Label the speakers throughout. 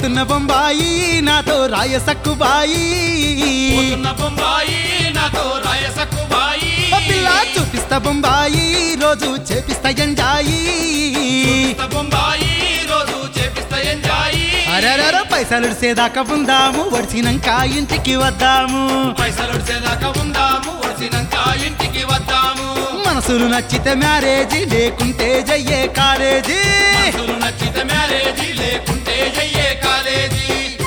Speaker 1: పోతున్న బొంబాయి నాతో రాయ సక్కుబాయి
Speaker 2: పోతున్న బొంబాయి నాతో రాయసక్కుబాయి
Speaker 1: ఓ పిల్ల చూపిస్తా బొంబాయి రోజు చేపిస్తా ఎంజాయి
Speaker 2: చూపిస్తా బొంబాయి రోజు చేపిస్తా ఎంజాయి
Speaker 1: అరరర పైసలు సేదాకా ఉందాము వడిసినాక ఇంటికి వద్దాము
Speaker 2: పైసలు వచ్చేదాకా ఉందాము వచ్చినాక ఇంటికి వద్దాము
Speaker 1: మనసులు నచ్చితే మ్యారేజీ లేకుంటే జయ్యే కాలేజీ
Speaker 2: మనసులు నచ్చితే మ్యారేజీ లేకుంటే జయ్యే కాలేజీ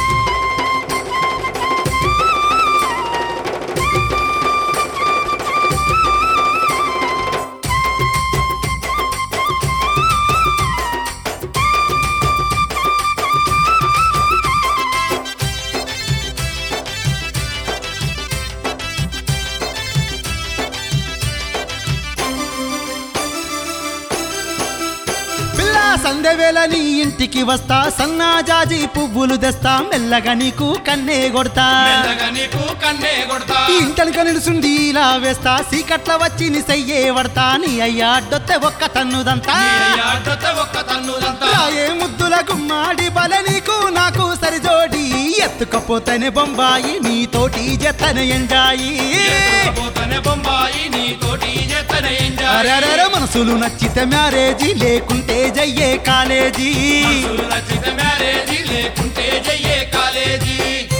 Speaker 1: పిల్ల సందెవేళ నీ ఇంటికి వస్తా సన్నాజాజి పువ్వులు తెస్తా మెల్లగా నీకు కన్నే కొడతా
Speaker 2: మెల్లగా నీకు కన్నే కొడతా
Speaker 1: ఇంటనుక నిలుసుండి ఇలా వేస్తా సీకట్ల వచ్చి నీ సయ్యే పడతా నీ అయ్యా అడ్డొత్తే ఒక్క తన్నుదంతా
Speaker 2: నీ ఆటత ఒక్క తన్నుదంతా
Speaker 1: రాయే ముద్దుల గుమ్మాడి బల నీకు నాకు సరిజోడి ఎత్తుకపోతేనే బొంబాయి నీతోటి జతన ఎంజాయి
Speaker 2: పోతనే బొంబాయి నీతోటి చేతనే ఎంజాయ్
Speaker 1: అరెరెర మనసులు నచ్చితే మ్యారేజీ లేకుంటే జయ్యే కాలేజీ
Speaker 2: మనసులు నచ్చితే మ్యారేజీ లేకుంటే జయ్యే కాలేజీ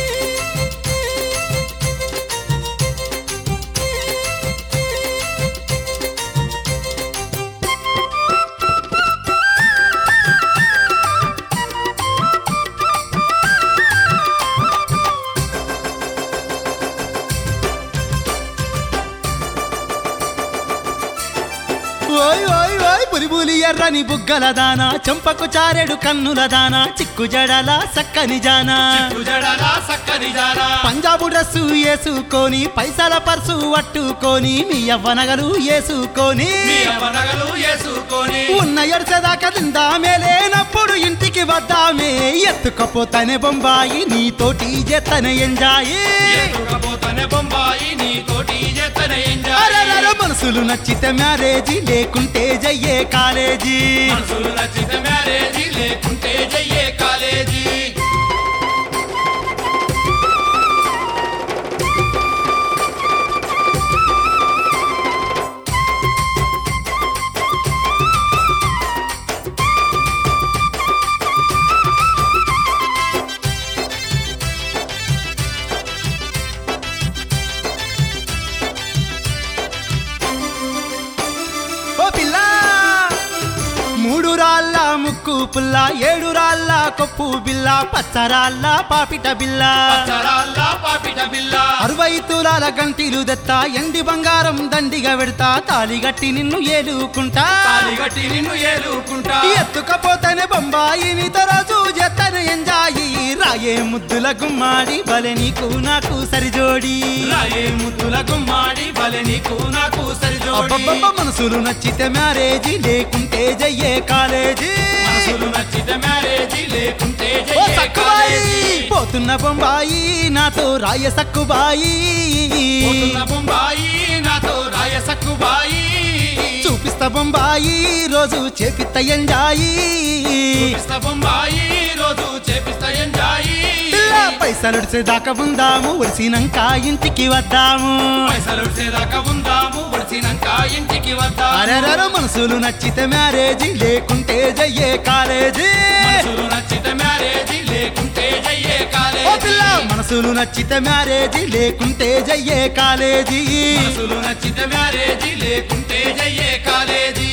Speaker 1: ఓయ్ ఓయ్ ఓయ్ పులిబులి ఎర్రని బుగ్గల దానా చెంపకు చారెడు కన్నుల దానా చిక్కు జడల సక్కని జానా
Speaker 2: జడలా సక్కని జారా
Speaker 1: పంజాబు డ్రెస్సు వేసుకొని పైసల పర్సు పట్టుకొని మీ అవ్వనగలు వేసుకొని
Speaker 2: మీ అవ్వనగలు వేసుకొని
Speaker 1: ఉన్న ఎడసదాకా తిందామే లేనప్పుడు ఇంటికి వద్దామే ఎత్తుకపోతానే బొంబాయి నీతోటి జతన ఎంజాయి
Speaker 2: ఎత్తుకపోతనే బొంబాయి నీతోటి చేతనే ఎంజాయ్
Speaker 1: అరెరెర మనసులు నచ్చితే మ్యారేజీ లేకుంటే జయ్యే కాలేజీ
Speaker 2: మనసులు నచ్చితే మ్యారేజీ లేకుంటే జయ్యే కాలేజీ
Speaker 1: ఓ పిల్ల మూడు రాళ్ళ ముక్కు పుల్ల ఏడు రాళ్ళ కొప్పు బిల్ల పచ్చరాళ్ళ పాపిట బిల్ల
Speaker 2: పచ్చరాల్లా పాపిట బిల్ల
Speaker 1: అరవై తులాల గంటిలు దెత్తా ఎండి బంగారం దండిగా పెడతా తాళి గట్టి నిన్ను ఏలుకుంటా
Speaker 2: తాలిగట్టి నిన్ను ఏలుకుంటా
Speaker 1: ఎత్తుకపోతేనే బొంబాయి నీతో రోజు జతను ఎంజాయి రాయే ముద్దుల గుమ్మాడి బలె నీకు నాకు సరిజోడి
Speaker 2: రాయే ముద్దుల గుమ్మాడి బలె నీకు నాకు సరిజోడి
Speaker 1: అబ్బబ్బబ్బ మనసులు నచ్చితే మ్యారేజీ లేకుంటే జయ్యే కాలేజీ
Speaker 2: మనసులు నచ్చితే మ్యారేజీ లేకుంటే
Speaker 1: ఓ
Speaker 2: జయ్యే
Speaker 1: సక్కుబాయి
Speaker 2: కాలేజీ
Speaker 1: పోతున్న బొంబాయి నాతో రాయ సక్కుబాయి
Speaker 2: పోతున్న బొంబాయి నాతో రాయసక్కుబాయి
Speaker 1: చూపిస్తా బొంబాయి రోజు చేపిత్త ఎంజాయి
Speaker 2: చూపిస్తా బొంబాయి రోజు చేపిస్తా ఎంజాయి
Speaker 1: పిల్ల పైసలు దాకా ఉందాము ఒడిసినాక ఇంటికి వద్దాము
Speaker 2: పైసలు వచ్చేదాకా ఉందాము వచ్చినాక ఇంటికి వద్దాము
Speaker 1: అరెరర మనసులు నచ్చితే మ్యారేజీ లేకుంటే జయ్యే కాలేజీ
Speaker 2: మనసులు నచ్చితే మ్యారేజీ లేకుంటే జయ్యే
Speaker 1: ఓ
Speaker 2: కాలేజీ
Speaker 1: పిల్ల మనసులు నచ్చితే మ్యారేజీ లేకుంటే జయ్యే కాలేజీ
Speaker 2: మనసులు నచ్చితే మ్యారేజీ లేకుంటే జయ్యే కాలేజీ